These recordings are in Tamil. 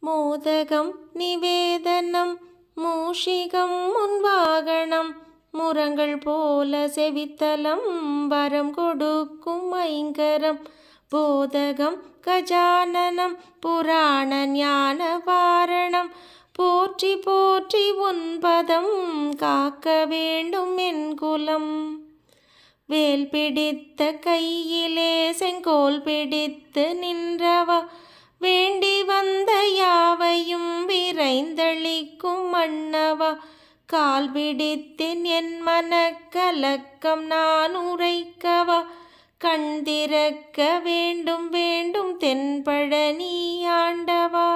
மோதகம் நிவேதனம் மூஷிகம் முன்வாகனம் முரங்கள் போல செவித்தலம் வரம் கொடுக்கும் ஐங்கரம் போதகம் கஜானனம் புராண ஞான வாரணம் போற்றி போற்றி உன்பதம் காக்க வேண்டும் என் குலம் வேல் பிடித்த கையிலே செங்கோல் பிடித்து நின்றவா வேண்டி வந்த யாவையும் விரைந்தளிக்கும் மன்னவா கால் பிடித்தேன் என் மனக்கலக்கம் நான் உரைக்கவா கண் திறக்க வேண்டும் வேண்டும் தென்பழனி ஆண்டவா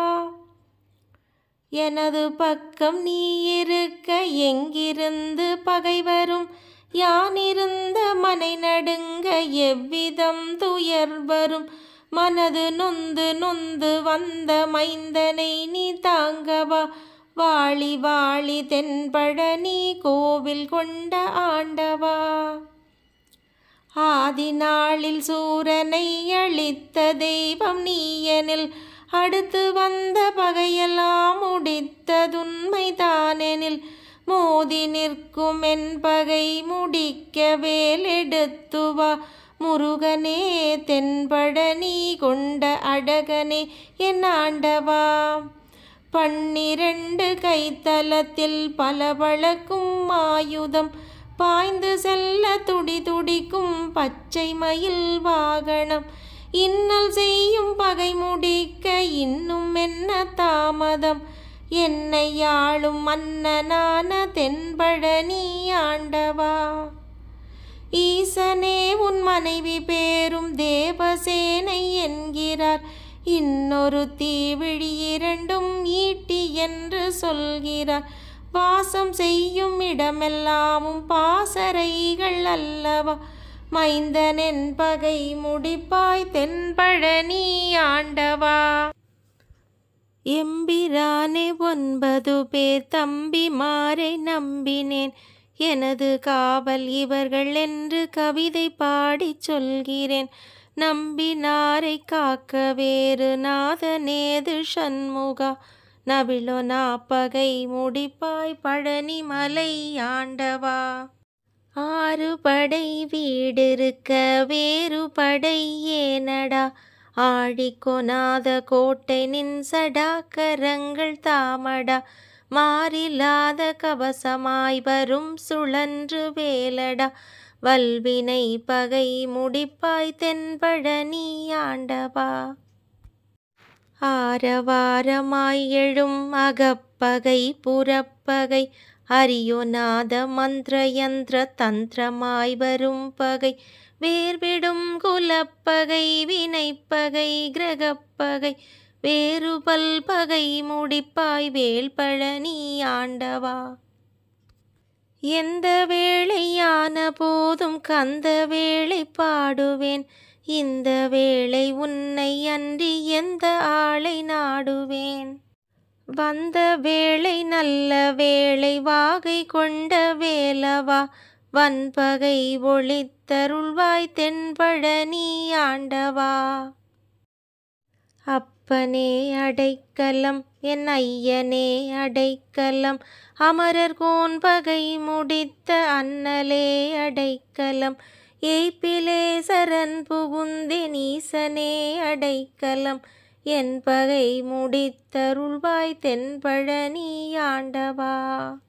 எனது பக்கம் நீ இருக்க எங்கிருந்து பகை வரும் யானிருந்த மனை நடுங்க எவ்விதம் துயர் வரும் மனது நொந்து நொந்து வந்த மைந்தனை நீ தாங்கவா வாழி வாழி தென்பழனி கோவில் கொண்ட ஆண்டவா ஆதி நாளில் சூரனை அழித்த தெய்வம் நீயனில் அடுத்து வந்த பகையெல்லாம் முடித்ததுண்மைதானெனில் மோதி நிற்கும் என் பகை முடிக்க வேலெடுத்துவா முருகனே தென்பழனி கொண்ட அழகனே என் ஆண்டவா பன்னிரண்டு கைத்தலத்தில் பளபளக்கும் ஆயுதம் பாய்ந்து செல்ல துடி துடிக்கும் பச்சை மயில் வாகனம் இன்னல் செய்யும் பகை முடிக்க இன்னும் என்ன தாமதம் என்னை ஆளும் மன்னனான தென்பழனி ஆண்டவா ஈசனே உன் மனைவி பேரும் தேவசேனை என்கிறார் இன்னொரு தீவிழி இரண்டும் ஈட்டி என்று சொல்கிறார் வாசம் செய்யும் இடமெல்லாமும் பாசறைகள் அல்லவா மைந்தனின் பகை முடிப்பாய் தென்பழனி ஆண்டவா எம்பிரானே ஒன்பது பேர் தம்பிமாரை நம்பினேன் எனது காவல் இவர்கள் என்று கவிதை பாடிச் சொல்கிறேன் நம்பினாரை காக்க வேறு நாதனேது சண்முகா நபிலோ நாப்பகை முடிப்பாய் பழனி மலை ஆண்டவா ஆறு படை வீடிருக்க வேறு படை ஏனடா ஆழிக்கொனாத கோட்டை நின் சடாக்கரங்கள் தாமடா மாறில்லாத கவசமாய் வரும் சுழன்று வேலடா வல்வினை பகை முடிப்பாய் தென்பழனி ஆண்டவா ஆரவாரமாய் எழும் அகப்பகை புறப்பகை அரியோநாத மந்திர யந்திர தந்திரமாய் வரும் பகை வேர்விடும் குலப்பகை வினைப்பகை கிரகப்பகை வேறு பல்பகை முடிப்பாய் வேல் பழனி ஆண்டவா எந்த வேளையான போதும் கந்த வேளை பாடுவேன் இந்த வேளை உன்னை அன்றி எந்த ஆளை நாடுவேன் வந்த வேளை நல்ல வேளை வாகை கொண்ட வேலவா வன்பகை ஒளித்தருள்வாய் தென்பழனி ஆண்டவா அப்பனே அடைக்கலம் என் ஐயனே அடைக்கலம் அமரர் கோன் பகை முடித்த அண்ணலே அடைக்கலம் ஏய்ப்பிலே சரண் புகுந்தேன் ஈசனே அடைக்கலம் என் பகை முடித்தருள்வாய் தென்பழனி ஆண்டவா